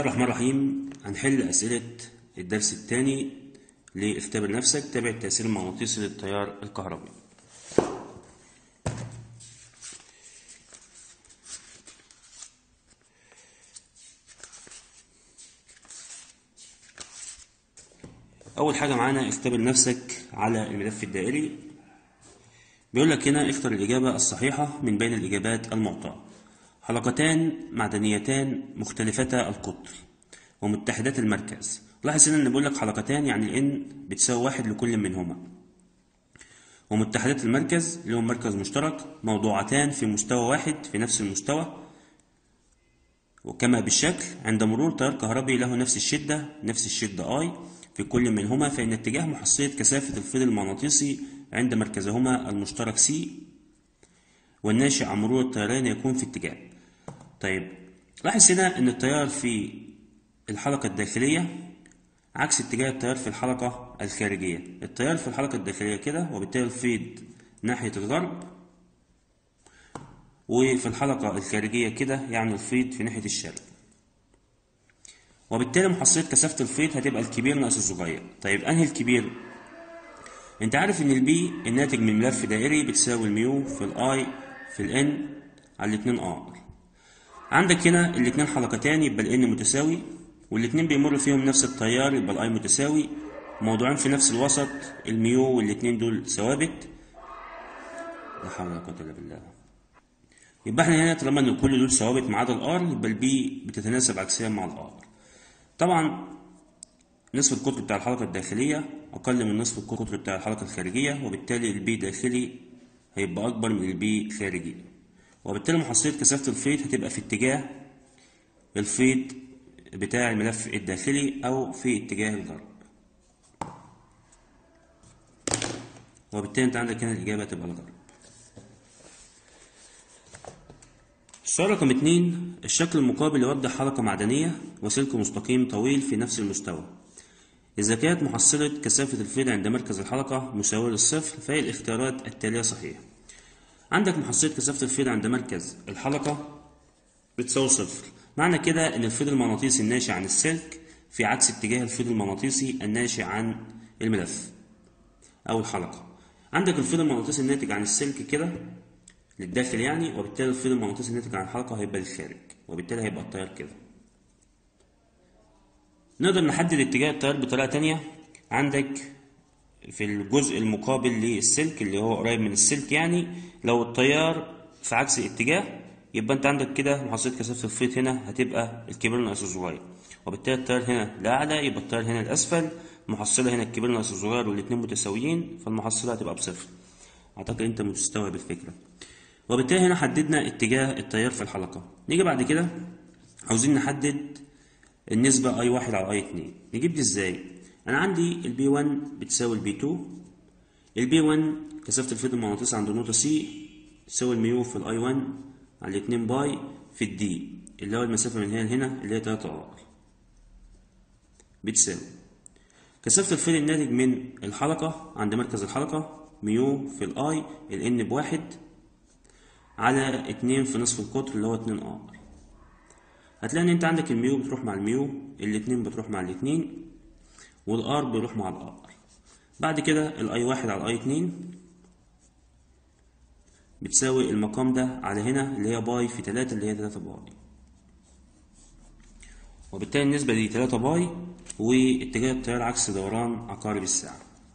الله الرحمن الرحيم هنحل أسئلة الدرس الثاني لاختبر نفسك تابع التأثير المغناطيسي للتيار الكهربي أول حاجة معانا اختبر نفسك على الملف الدائري بيقول لك هنا اختر الإجابة الصحيحة من بين الإجابات المعطاة حلقتان معدنيتان مختلفتا القطر ومتحدات المركز لاحظ هنا ان بيقول لك حلقتان يعني الان بتساوي واحد لكل منهما ومتحدات المركز لهم مركز مشترك موضوعتان في مستوى واحد في نفس المستوى وكما بالشكل عند مرور تيار كهربي له نفس الشدة نفس الشدة I في كل منهما فإن اتجاه محصية كثافة الفيض المغناطيسي عند مركزهما المشترك C والناشئ عن مرور التيارين يكون في اتجاه طيب لاحظ هنا ان التيار في الحلقة الداخلية عكس اتجاه التيار في الحلقة الخارجية التيار في الحلقة الداخلية كده وبالتالي الفيض ناحية الغرب وفي الحلقة الخارجية كده يعني الفيض في ناحية الشرق وبالتالي محصلة كثافة الفيض هتبقى الكبير ناقص الصغير طيب انهي الكبير انت عارف ان البي الناتج من ملف دائري بتساوي الميو في الاي في الان على الاتنين ار عندك هنا الاتنين حلقتان يبقى الان متساوي والاتنين بيمر فيهم نفس التيار يبقى الاي متساوي موضوعين في نفس الوسط الميو والاتنين دول ثوابت لا حول ولا قوة الا بالله يبقى احنا هنا طالما ان كل دول ثوابت ما عدا الار يبقى البي بتتناسب عكسيا مع الار طبعا نصف القطر بتاع الحلقة الداخلية أقل من نصف القطر بتاع الحلقة الخارجية وبالتالي البي داخلي هيبقى أكبر من البي خارجي وبالتالي محصلة كثافة الفيض هتبقى في اتجاه الفيض بتاع الملف الداخلي أو في اتجاه الغرب وبالتالي أنت عندك هنا الإجابة تبقى الغرب السؤال رقم اتنين الشكل المقابل يوضح حلقة معدنية وسلك مستقيم طويل في نفس المستوى إذا كانت محصلة كثافة الفيض عند مركز الحلقة مساوية للصفر فهي الاختيارات التالية صحيحة عندك محصلة كثافة الفيض عند مركز الحلقة بتساوي صفر معنى كده إن الفيض المغناطيسي الناشئ عن السلك في عكس اتجاه الفيض المغناطيسي الناشئ عن الملف أو الحلقة عندك الفيض المغناطيسي الناتج عن السلك كده للداخل يعني وبالتالي الفيض المغناطيسي الناتج عن الحلقة هيبقى للخارج وبالتالي هيبقى التيار كده نقدر نحدد اتجاه التيار بطريقة تانية عندك في الجزء المقابل للسلك اللي هو قريب من السلك يعني لو التيار في عكس الاتجاه يبقى انت عندك كده محصلة كثافة الفيض هنا هتبقى الكبير ناقص الصغير وبالتالي التيار هنا الأعلى يبقى التيار هنا الأسفل المحصلة هنا الكبير ناقص الصغير والاتنين متساويين فالمحصلة هتبقى بصفر أعتقد أنت مستوعب الفكرة وبالتالي هنا حددنا اتجاه التيار في الحلقة نيجي بعد كده عاوزين نحدد النسبة اي واحد على اي اتنين نجيب دي ازاي انا عندي البي 1 بتساوي البي 2 البي 1 كثافة الفيض المغناطيسي عند النقطة سي تساوي الميو في الاي 1 على 2 باي في الدي اللي هو المسافة من هنا لهنا اللي هي 3 ار بتساوي كثافة الفيض الناتج من الحلقة عند مركز الحلقة ميو في الاي الان بواحد على اتنين في نصف القطر اللي هو اتنين ار هتلاقي ان انت عندك الميو بتروح مع الميو الاتنين بتروح مع الاتنين والار بيروح مع الار بعد كده الاي واحد على الاي اتنين بتساوي المقام ده على هنا اللي هي باي في تلاتة اللي هي تلاتة باي وبالتالي النسبة دي تلاتة باي واتجاه التيار عكس دوران عقارب الساعة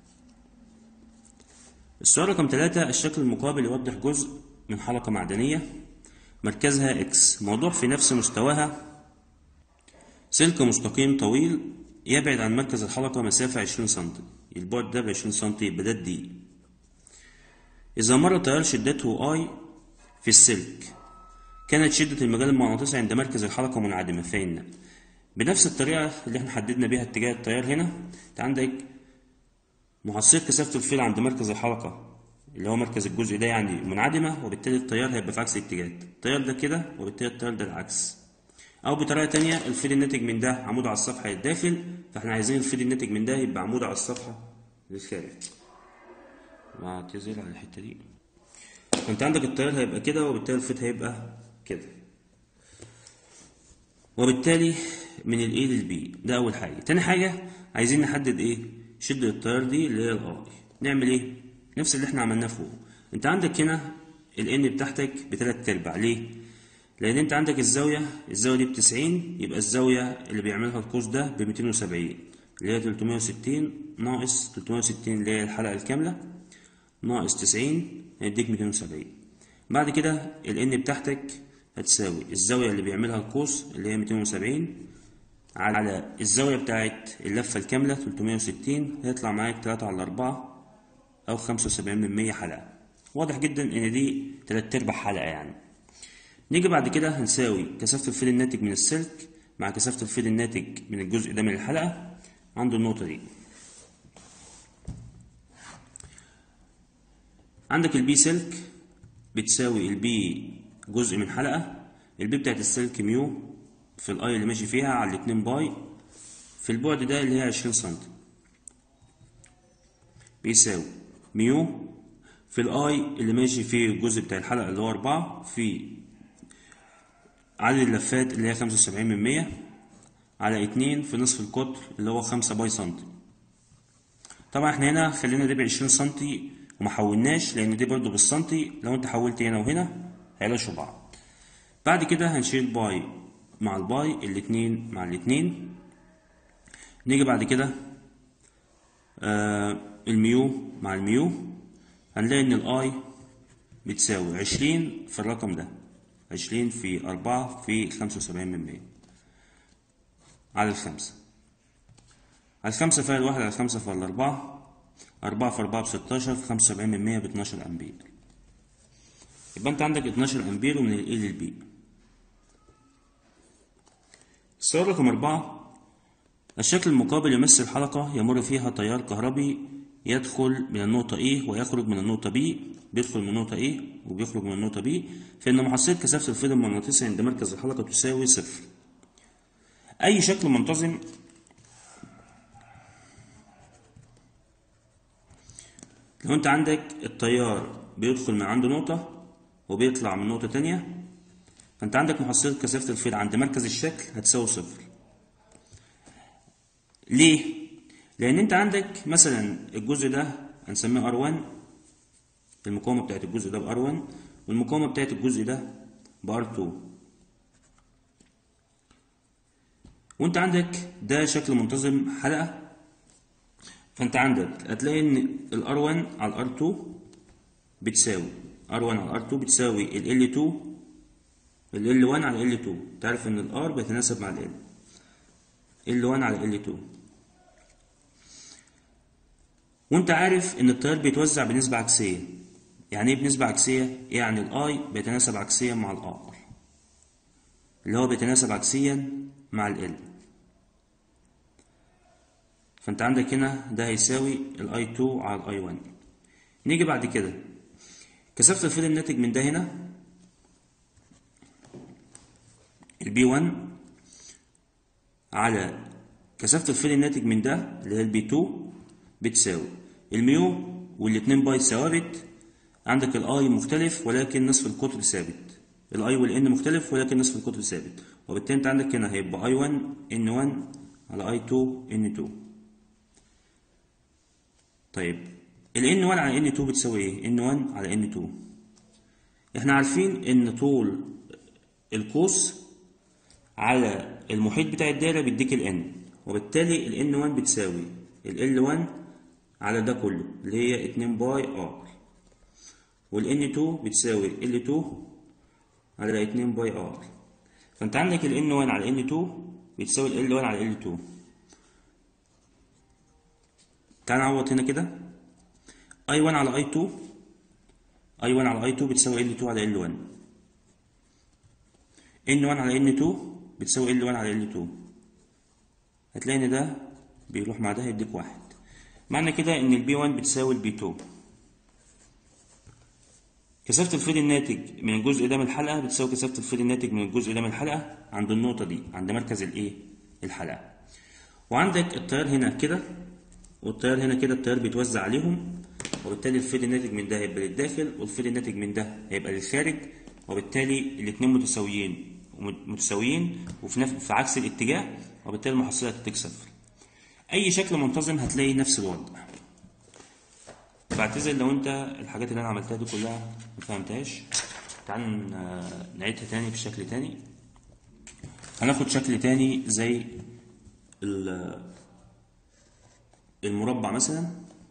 السؤال رقم تلاتة الشكل المقابل يوضح جزء من حلقة معدنية مركزها إكس موضوع في نفس مستواها سلك مستقيم طويل يبعد عن مركز الحلقة مسافة 20 سنتي البعد ده ب 20 سنتي يبقى ده دي إذا مر تيار شدته I في السلك كانت شدة المجال المغناطيسي عند مركز الحلقة منعدمة فإن بنفس الطريقة اللي احنا حددنا بيها اتجاه التيار هنا انت عندك محصلة كثافة الفيل عند مركز الحلقة اللي هو مركز الجزء ده يعني منعدمة وبالتالي التيار هيبقى في عكس الاتجاهات التيار ده كده وبالتالي التيار ده العكس أو بطريقة تانية الفيد الناتج من ده عمود على الصفحة للداخل فاحنا عايزين الفيد الناتج من ده يبقى عمود على الصفحة للخارج بعتذر على الحتة دي فانت عندك التيار هيبقى كده وبالتالي الفيد هيبقى كده وبالتالي من الاي للبي ده اول حاجه تاني حاجه عايزين نحدد ايه شده التيار دي اللي هي الاي نعمل ايه نفس اللي احنا عملناه فوق انت عندك هنا الان بتاعتك بتلات ارباع ليه لان انت عندك الزاويه الزاويه دي بتسعين يبقى الزاويه اللي بيعملها القوس ده بميتين وسبعين اللي هي تلتمية وستين ناقص تلتمية وستين اللي هي الحلقه الكامله ناقص تسعين هيديك ميتين وسبعين بعد كده ال n بتاعتك هتساوي الزاوية اللي بيعملها القوس اللي هي 270 على الزاوية بتاعت اللفة الكاملة 360 هيطلع معاك 3 على 4 أو 75 من 100 حلقة واضح جدا إن دي تلات أرباع حلقة يعني نيجي بعد كده هنساوي كثافة الفيل الناتج من السلك مع كثافة الفيل الناتج من الجزء ده من الحلقة عند النقطة دي عندك البي سلك بتساوي البي جزء من حلقة البي بتاعت السلك ميو في الاي اللي ماشي فيها على الاتنين باي في البعد ده اللي هي عشرين سنتي بيساوي ميو في الاي اللي ماشي فيه الجزء بتاع الحلقة اللي هو أربعة في عدد اللفات اللي هي خمسة وسبعين من مية على اتنين في نصف القطر اللي هو خمسة باي سنتي طبعا احنا هنا خلينا دي بعشرين سنتي وما حولناش لان دي برضو بالسنتي لو انت حولت هنا وهنا هيلاشوا بعض بعد كده هنشيل باي مع الباي الاتنين مع الاتنين نيجي بعد كده آه الميو مع الميو هنلاقي ان الاي بتساوي عشرين في الرقم ده عشرين في أربعة في خمسة وسبعين من مية على الخمسة على الخمسة فيها الواحد على الخمسة فيها الأربعة أربعة في أربعة بستاشر في خمسة وسبعين من مية باتناشر أمبير يبقى أنت عندك اتناشر أمبير ومن ال A لل B السؤال رقم أربعة الشكل المقابل يمثل حلقة يمر فيها تيار كهربي يدخل من النقطة A ويخرج من النقطة B بيدخل من النقطة A وبيخرج من النقطة B فإن محصلة كثافة الفيض المغناطيسي عند مركز الحلقة تساوي صفر أي شكل منتظم لو انت عندك التيار بيدخل من عند نقطة وبيطلع من نقطة تانية فانت عندك محصلة كثافة الفيض عند مركز الشكل هتساوي صفر ليه؟ لأن انت عندك مثلا الجزء ده هنسميه R1 المقاومة بتاعت الجزء ده ب R1 والمقاومة بتاعت الجزء ده ب R2 وانت عندك ده شكل منتظم حلقة فانت عندك هتلاقي ان ال R1 على ال R2 بتساوي R1 على R2 بتساوي ال L2 ال L1 على L2 تعرف ان ال R بيتناسب مع ال L L1 على L2 وانت عارف ان التيار بيتوزع بنسبة عكسية يعني ايه بنسبة عكسية؟ يعني ال I بيتناسب عكسيا مع ال R اللي هو بيتناسب عكسيا مع ال L فانت عندك هنا ده هيساوي ال I2 على ال I1 نيجي بعد كده كثافة الفيض الناتج من ده هنا ال B1 على كثافة الفيض الناتج من ده اللي هي ال B2 بتساوي الميو والاتنين باي ثوابت عندك الاي مختلف ولكن نصف القطر ثابت الاي والان مختلف ولكن نصف القطر ثابت وبالتالي انت عندك هنا هيبقى I1 N1 على I2 N2 طيب ال N1 على N2 بتساوي ايه؟ N1 على N2 احنا عارفين ان طول القوس على المحيط بتاع الدايرة بيديك ال N وبالتالي ال N1 بتساوي ال L1 على ده كله اللي هي 2 باي R وال N2 بتساوي L2 على 2 باي R فانت عندك ال N1 على N2 بتساوي ال L1 على L2 تعال نعوض هنا كده I1 على I2 I1 على I2 بتساوي L2 على L1 N1 على N2 بتساوي L1 على L2 هتلاقي ان ده بيروح مع ده هيديك واحد معنى كده ان البي 1 بتساوي البي 2 كثافة الفيض الناتج من الجزء ده من الحلقة بتساوي كثافة الفيض الناتج من الجزء ده من الحلقة عند النقطة دي عند مركز الايه الحلقة وعندك التيار هنا كده والتيار هنا كده التيار بيتوزع عليهم وبالتالي الفيض الناتج من ده هيبقى للداخل والفيض الناتج من ده هيبقى للخارج وبالتالي الاتنين متساويين متساويين وفي نفس في عكس الاتجاه وبالتالي المحصلة هتديك صفر أي شكل منتظم هتلاقي نفس الوضع بعتذر لو أنت الحاجات اللي أنا عملتها دي كلها مفهمتهاش تعال ن- نعيدها تاني بشكل تاني هناخد شكل تاني زي ال- المربع مثلا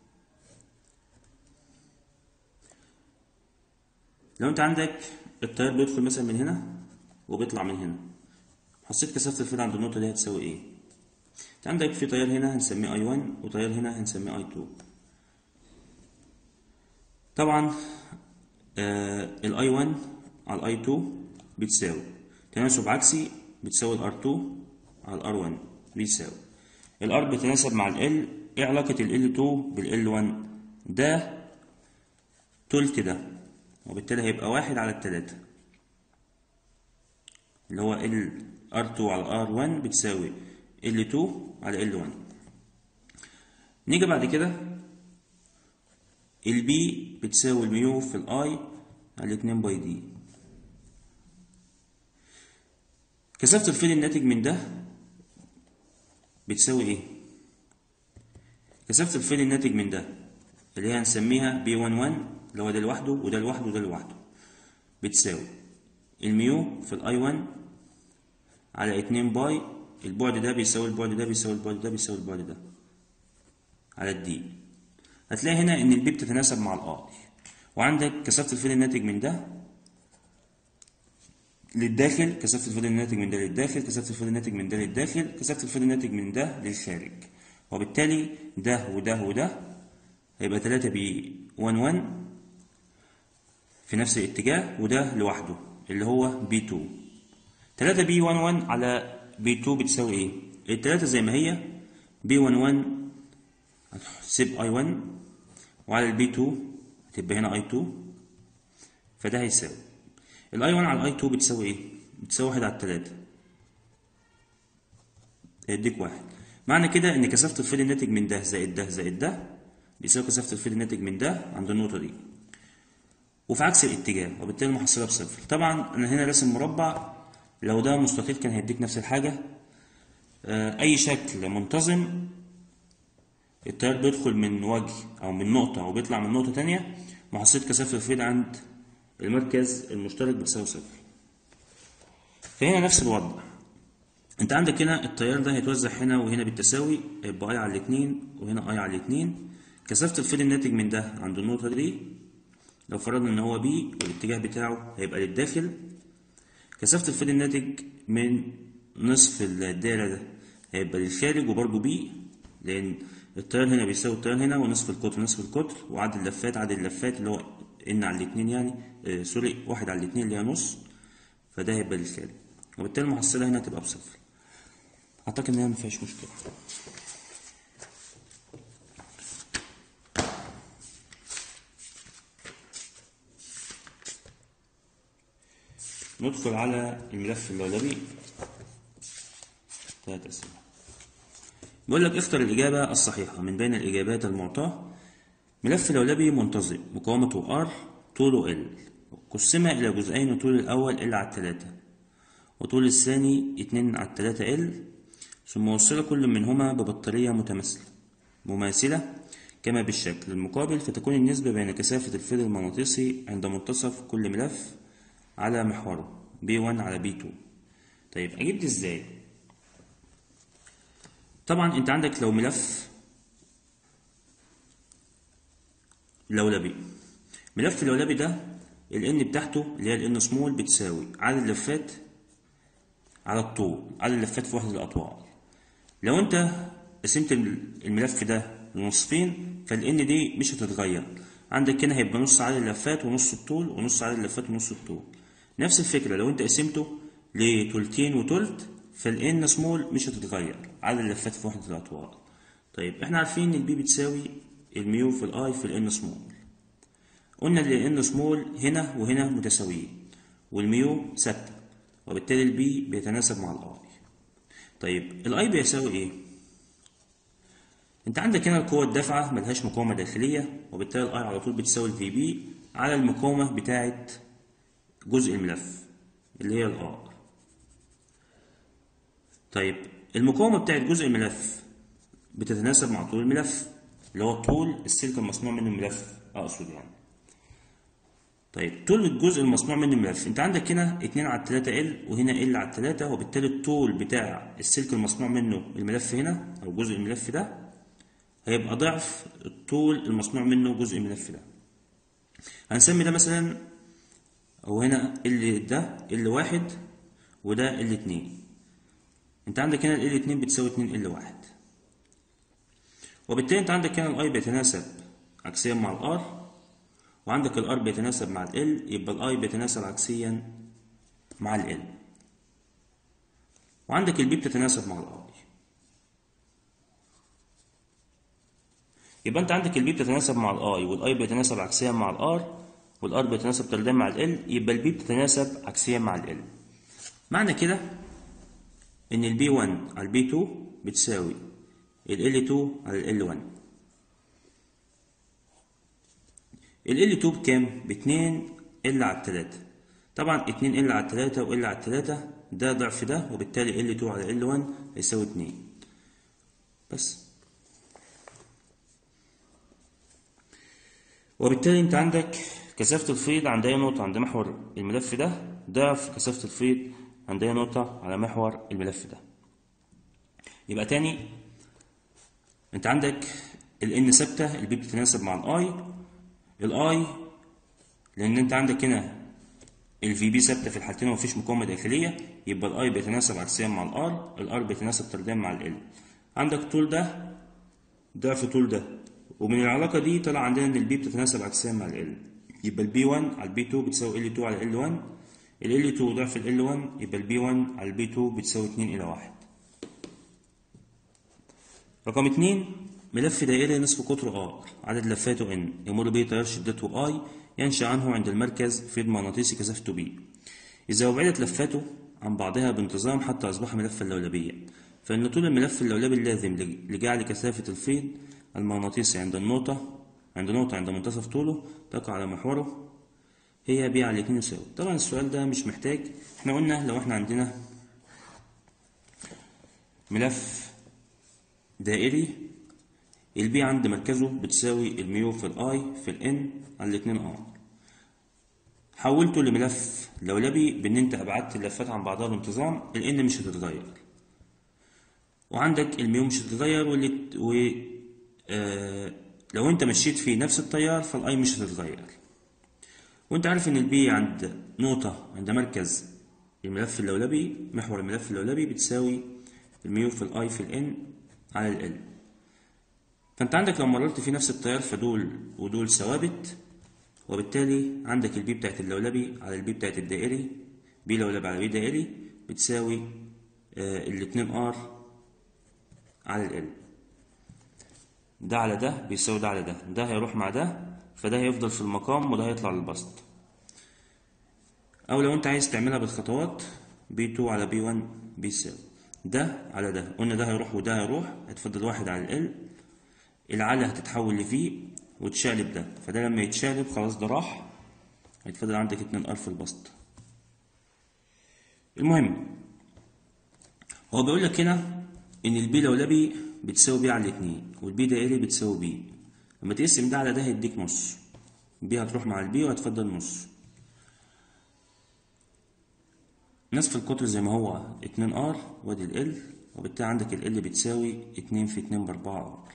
لو انت عندك التيار بيدخل مثلا من هنا وبيطلع من هنا حسيت كثافة الفيل عند النقطة دي هتساوي ايه؟ انت عندك في تيار هنا هنسميه اي 1 وتيار هنا هنسميه اي 2 طبعا الاي 1 على الاي 2 بتساوي تناسب عكسي بتساوي الار 2 على الار 1 بيساوي الار بيتناسب مع ال ايه علاقة ال L2 بال L1 ده تلت ده وبالتالي هيبقى واحد على التلاتة اللي هو ال R2 على R1 بتساوي L2 على L1 نيجي بعد كده ال B بتساوي الميو في ال I على 2 باي دي كثافة الفيل الناتج من ده بتساوي ايه؟ كثافة الفيل الناتج من ده اللي هي هنسميها بي 1 1 اللي هو ده لوحده وده لوحده وده لوحده بتساوي الميو في الاي 1 على 2 باي البعد ده بيساوي البعد ده بيساوي البعد ده بيساوي البعد ده على الدي هتلاقي هنا ان البي بتتناسب مع الاي وعندك كثافة الفيل الناتج من ده للداخل كثافة الفيل الناتج من ده للداخل كثافة الفيل الناتج من ده للداخل كثافة الفيل الناتج من ده للخارج وبالتالي ده وده وده هيبقى 3 بي 1 1 في نفس الاتجاه وده لوحده اللي هو بي 2 3 بي 1 1 على بي 2 بتساوي ايه؟ التلاتة زي ما هي بي 1 1 هتحسب اي 1 وعلى البي 2 هتبقى هنا اي 2 فده هيساوي الاي 1 على الاي 2 بتساوي ايه؟ بتساوي 1 على التلاتة هيديك واحد معنى كده ان كثافة الفيل الناتج من ده زائد ده زائد ده بيساوي كثافة الفيل الناتج من ده عند النقطة دي وفي عكس الاتجاه وبالتالي المحصلة بصفر طبعا انا هنا راسم مربع لو ده مستطيل كان هيديك نفس الحاجة آه، اي شكل منتظم التيار بيدخل من وجه او من نقطة وبيطلع من نقطة تانية محصلة كثافة الفيل عند المركز المشترك بتساوي صفر فهنا نفس الوضع انت عندك هنا التيار ده هيتوزع هنا وهنا بالتساوي هيبقى اي على الاتنين وهنا اي على الاتنين كثافة الفيل الناتج من ده عند النقطة دي لو فرضنا ان هو بي والاتجاه بتاعه هيبقى للداخل كثافة الفيل الناتج من نصف الدايرة ده هيبقى للخارج وبرضه بي لأن التيار هنا بيساوي التيار هنا ونصف القطر نصف القطر وعدد اللفات عدد اللفات اللي هو ان على الاتنين يعني آه سوري واحد على الاتنين اللي هي نص فده هيبقى للخارج وبالتالي المحصلة هنا هتبقى بصفر أعتقد إن هي مفيهاش مشكلة ندخل على الملف اللولبي ثلاث أسئلة بيقول لك اختر الإجابة الصحيحة من بين الإجابات المعطاة ملف لولبي منتظم مقاومته R طوله L قسم إلى جزئين طول الأول L على التلاتة وطول الثاني اتنين على التلاتة L ثم وصل كل منهما ببطارية متماثلة مماثلة كما بالشكل المقابل فتكون النسبة بين كثافة الفيل المغناطيسي عند منتصف كل ملف على محوره B1 على B2 طيب أجيب دي إزاي؟ طبعا أنت عندك لو ملف لولبي ملف اللولبي ده ال N بتاعته اللي هي ال N سمول بتساوي عدد اللفات على الطول عدد اللفات في وحدة الأطوال لو أنت قسمت الملف ده لنصفين فال N دي مش هتتغير عندك هنا هيبقى نص عدد اللفات ونص الطول ونص عدد اللفات ونص الطول نفس الفكرة لو انت قسمته لتلتين وتلت فالان سمول مش هتتغير عدد اللفات في وحدة الأطوال طيب احنا عارفين ان البي بتساوي الميو في الاي في الان سمول قلنا ان الان سمول هنا وهنا متساويين والميو ثابتة وبالتالي البي بيتناسب مع الاي طيب الاي بيساوي ايه؟ انت عندك هنا القوة الدافعة ملهاش مقاومة داخلية وبالتالي الاي على طول بتساوي الفي بي على المقاومة بتاعة جزء الملف اللي هي الار طيب المقاومة بتاعت جزء الملف بتتناسب مع طول الملف اللي هو طول السلك المصنوع منه الملف أقصد يعني طيب طول الجزء المصنوع منه الملف انت عندك هنا 2 على 3 ال وهنا ال على 3 وبالتالي الطول بتاع السلك المصنوع منه الملف هنا او جزء الملف ده هيبقى ضعف الطول المصنوع منه جزء الملف ده هنسمي ده مثلا او هنا ال ده ال واحد وده ال اتنين انت عندك هنا ال اتنين بتساوي اتنين ال واحد وبالتالي انت عندك هنا الاي بيتناسب عكسيا مع الار وعندك الار بيتناسب مع ال يبقى الاي بيتناسب عكسيا مع ال وعندك البي بتتناسب مع الاي يبقى انت عندك البي بتتناسب مع الاي والاي بيتناسب عكسيا مع الار والار بيتناسب تردان مع ال يبقى البي بتتناسب عكسيا مع ال معنى كده ان البي 1 على البي 2 بتساوي ال ال 2 على ال 1 ال ال 2 بكام؟ ب 2 ال على 3 طبعا 2 ال على 3 و ال على 3 ده ضعف ده وبالتالي ال 2 على ال 1 هيساوي 2 بس وبالتالي انت عندك كثافة الفيض عند أي نقطة عند محور الملف ده ضعف كثافة الفيض عند أي نقطة على محور الملف ده يبقى تاني انت عندك ال N ثابتة البي بتتناسب مع الاي الاي لأن انت عندك هنا الفي بي ثابتة في الحالتين ومفيش مقاومة داخلية يبقى الاي بيتناسب عكسيا مع الار الار بيتناسب طرديا مع ال عندك طول ده ضعف طول ده ومن العلاقة دي طلع عندنا إن البي بتتناسب عكسيا مع ال يبقى البي 1 على البي 2 بتساوي ال 2 على ال 1 ال ال 2 ضعف ال ال 1 يبقى البي 1 على البي 2 بتساوي 2 إلى 1 رقم 2 ملف دائري نصف قطره R عدد لفاته N يمر به تيار شدته I ينشأ عنه عند المركز فيض مغناطيسي كثافته B إذا أبعدت لفاته عن بعضها بانتظام حتى أصبح ملفا لولبيا فإن طول الملف اللولبي اللازم لجعل كثافة الفيض المغناطيسي عند النقطة عند نقطة عند منتصف طوله تقع على محوره هي بي على اتنين يساوي طبعا السؤال ده مش محتاج احنا قلنا لو احنا عندنا ملف دائري البي عند مركزه بتساوي الميو في الاي في الان على الاتنين ار حولته لملف لولبي بان انت ابعدت اللفات عن بعضها بانتظام الان مش هتتغير وعندك الميو مش هتتغير واللي و آه لو انت مشيت في نفس التيار فالاي مش هتتغير وانت عارف ان البي عند نقطة عند مركز الملف اللولبي محور الملف اللولبي بتساوي الميو في الاي في الان على ال فانت عندك لو مررت في نفس التيار فدول ودول ثوابت وبالتالي عندك البي بتاعت اللولبي على البي بتاعت الدائري بي لولبي على بي دائري بتساوي آه الاتنين ار على ال ده على ده بيساوي ده على ده ده هيروح مع ده فده هيفضل في المقام وده هيطلع للبسط او لو انت عايز تعملها بالخطوات بي 2 على بي 1 بيساوي ده على ده قلنا ده هيروح وده هيروح هتفضل واحد على ال العلى هتتحول لفي وتشقلب ده فده لما يتشقلب خلاص ده راح هيتفضل عندك اتنين ار في البسط المهم هو بيقول لك هنا ان البي لولبي بتساوي بي على الاتنين والبي دائري بتساوي بي لما تقسم ده على ده هيديك نص بي هتروح مع البي وهتفضل نص نصف القطر زي ما هو اتنين ار وادي ال وبالتالي عندك ال بتساوي اتنين في اتنين باربعة ار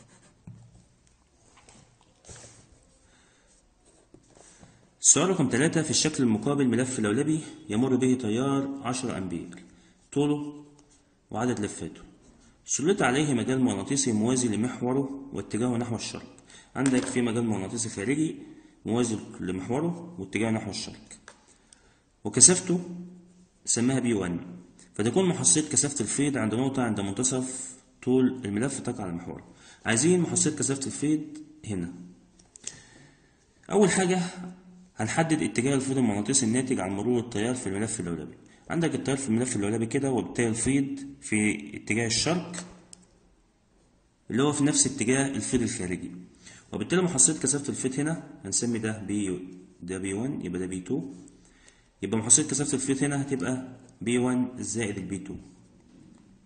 السؤال رقم تلاتة في الشكل المقابل ملف لولبي يمر به تيار عشرة أمبير طوله وعدد لفاته سلط عليه مجال مغناطيسي موازي لمحوره واتجاهه نحو الشرق عندك في مجال مغناطيسي خارجي موازي لمحوره واتجاهه نحو الشرق وكثافته سماها بي 1 فتكون محصلة كثافة الفيض عند نقطة عند منتصف طول الملف تقع على محوره عايزين محصلة كثافة الفيض هنا أول حاجة هنحدد اتجاه الفيض المغناطيسي الناتج عن مرور التيار في الملف اللولبي عندك التيار في الملف اللولبي كده وبالتالي الفيض في اتجاه الشرق اللي هو في نفس اتجاه الفيض الخارجي وبالتالي محصلة كثافة الفيض هنا هنسمي ده بي ده بي 1 يبقى ده بي 2 يبقى محصلة كثافة الفيض هنا هتبقى بي 1 زائد البي 2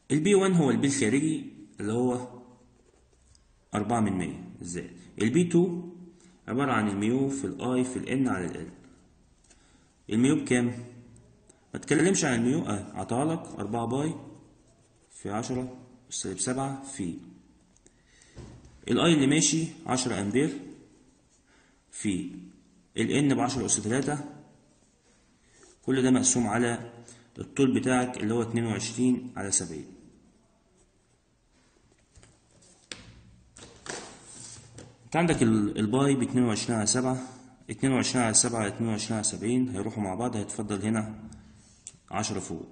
البي 1 هو البي الخارجي اللي هو أربعة من مية زائد البي 2 عبارة عن الميو في الاي في الان على ال الميو بكام؟ ما تكلمش عن الميو اه عطاها لك أربعة باي في عشرة سالب سبعة في الاي اللي ماشي عشرة امبير في الان بعشرة أس تلاتة كل ده مقسوم على الطول بتاعك اللي هو اتنين وعشرين على سبعين انت عندك ال- الباي باتنين وعشرين على سبعة اتنين وعشرين على سبعة على اتنين وعشرين على سبعين هيروحوا مع بعض هيتفضل هنا عشرة فوق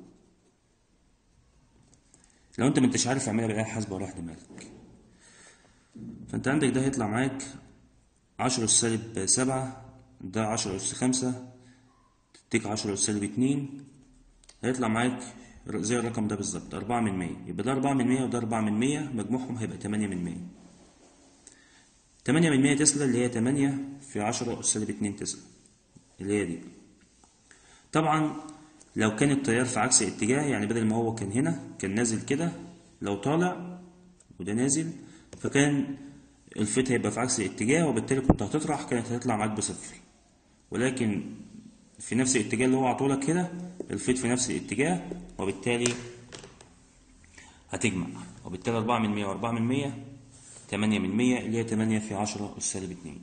لو انت منتش عارف اعملها بالآلة الحاسبة وراح دماغك فانت عندك ده هيطلع معاك عشرة أس سالب سبعة ده عشرة أس خمسة تديك عشرة أس سالب اتنين هيطلع معاك زي الرقم ده بالظبط أربعة من مية يبقى ده أربعة من مية وده أربعة من مية مجموعهم هيبقى تمانية من مية تمانية من مية تسلا اللي هي تمانية في عشرة أس سالب اتنين تسلا اللي هي دي طبعا لو كان التيار في عكس اتجاه يعني بدل ما هو كان هنا كان نازل كده لو طالع وده نازل فكان الفيت هيبقى في عكس الاتجاه وبالتالي كنت هتطرح كانت هتطلع معاك بصفر ولكن في نفس الاتجاه اللي هو عطولك كده الفيت في نفس الاتجاه وبالتالي هتجمع وبالتالي أربعة من مية وأربعة من مية تمانية من مية اللي هي تمانية في عشرة أس سالب اتنين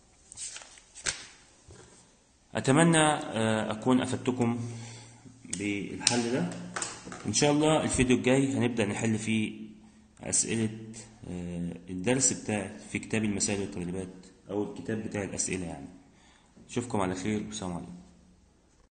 أتمنى آه، أكون أفدتكم بالحل ده إن شاء الله الفيديو الجاي هنبدأ نحل فيه أسئلة آه، الدرس بتاع في كتاب المسائل والتدريبات أو الكتاب بتاع الأسئلة يعني أشوفكم على خير والسلام عليكم